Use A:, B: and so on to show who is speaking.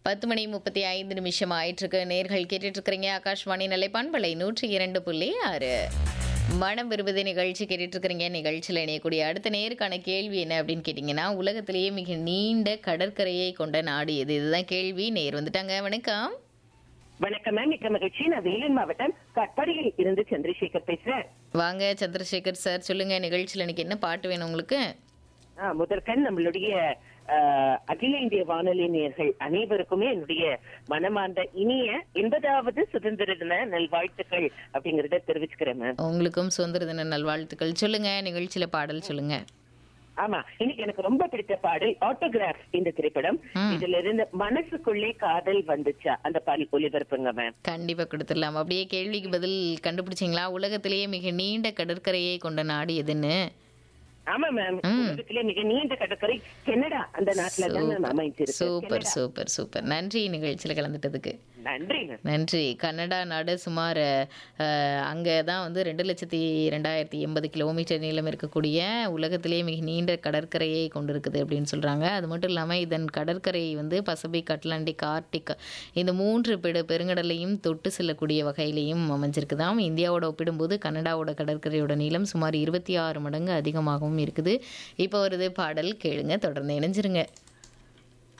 A: பத்து மணி முப்பத்தி ஐந்து நிமிஷம் ஆயிட்டிருக்கு நேர்கள் கேட்டுட்டு இருக்கிறீங்க ஆகாஷ்வாணி நிலைப்பான்பலை நூற்றி இரண்டு புள்ளி ஆறு மனம் விரும்புது நிகழ்ச்சி கேட்டுட்டு இருக்கிறீங்க நிகழ்ச்சியில் இணையக்கூடிய அடுத்த நேருக்கான கேள்வி என்ன அப்படின்னு கேட்டிங்கன்னா உலகத்திலேயே மிக நீண்ட கடற்கரையை கொண்ட நாடு எது இதுதான் கேள்வி நேர் வந்துட்டாங்க வணக்கம்
B: வணக்கம் மேம் மிக்க மகிழ்ச்சி நான் வேலூர் மாவட்டம் கட்பாடியில் இருந்து சந்திரசேகர் பேசுறேன்
A: வாங்க சந்திரசேகர் சார் சொல்லுங்க நிகழ்ச்சியில் இன்னைக்கு என்ன பாட்டு வேணும் உங்களுக்கு
B: ஆ, முதற்கண் நம்மளுடைய ஆ, அகில இந்திய வானொலி நேயர்கள் அனைவருக்குமே என்னுடைய மனமார்ந்த இனிய எண்பதாவது சுதந்திர தின நல்வாழ்த்துக்கள் அப்படிங்கறத தெரிவிச்சுக்கிறேன் மேம்
A: உங்களுக்கும் சுதந்திர தின நல்வாழ்த்துக்கள் சொல்லுங்க நிகழ்ச்சியில பாடல் சொல்லுங்க
B: ஆமா இன்னைக்கு எனக்கு ரொம்ப பிடித்த பாடல் ஆட்டோகிராஃப் இந்த திரைப்படம் இதுல இருந்து மனசுக்குள்ளே காதல் வந்துச்சா அந்த பாடல் ஒளிபரப்புங்க மேம்
A: கண்டிப்பா கொடுத்துடலாம் அப்படியே கேள்விக்கு பதில் கண்டுபிடிச்சிங்களா உலகத்திலேயே மிக நீண்ட கடற்கரையை கொண்ட நாடு எதுன்னு
B: ஆமா மேம் உலகத்திலே மிக நீண்ட கடற்கரை கனடா அந்த நாட்டுல தான் மேம் அமைஞ்சிருக்கு
A: சூப்பர் சூப்பர் சூப்பர் நன்றி நிகழ்ச்சியில கலந்துட்டதுக்கு
B: நன்றி மேம்
A: நன்றி கன்னடா நாடு சுமார் அங்கே தான் வந்து ரெண்டு லட்சத்தி ரெண்டாயிரத்தி எண்பது கிலோமீட்டர் நீளம் இருக்கக்கூடிய உலகத்திலேயே மிக நீண்ட கடற்கரையை கொண்டிருக்குது அப்படின்னு சொல்கிறாங்க அது மட்டும் இல்லாமல் இதன் கடற்கரை வந்து பசிபிக் அட்லாண்டிக் ஆர்டிக் இந்த மூன்று பெரு பெருங்கடலையும் தொட்டு செல்லக்கூடிய வகையிலையும் அமைஞ்சிருக்குதாம் இந்தியாவோட ஒப்பிடும்போது கனடாவோட கடற்கரையோட நீளம் சுமார் இருபத்தி ஆறு மடங்கு அதிகமாகவும் இருக்குது இப்போ வருது பாடல் கேளுங்க தொடர்ந்து இணைஞ்சிருங்க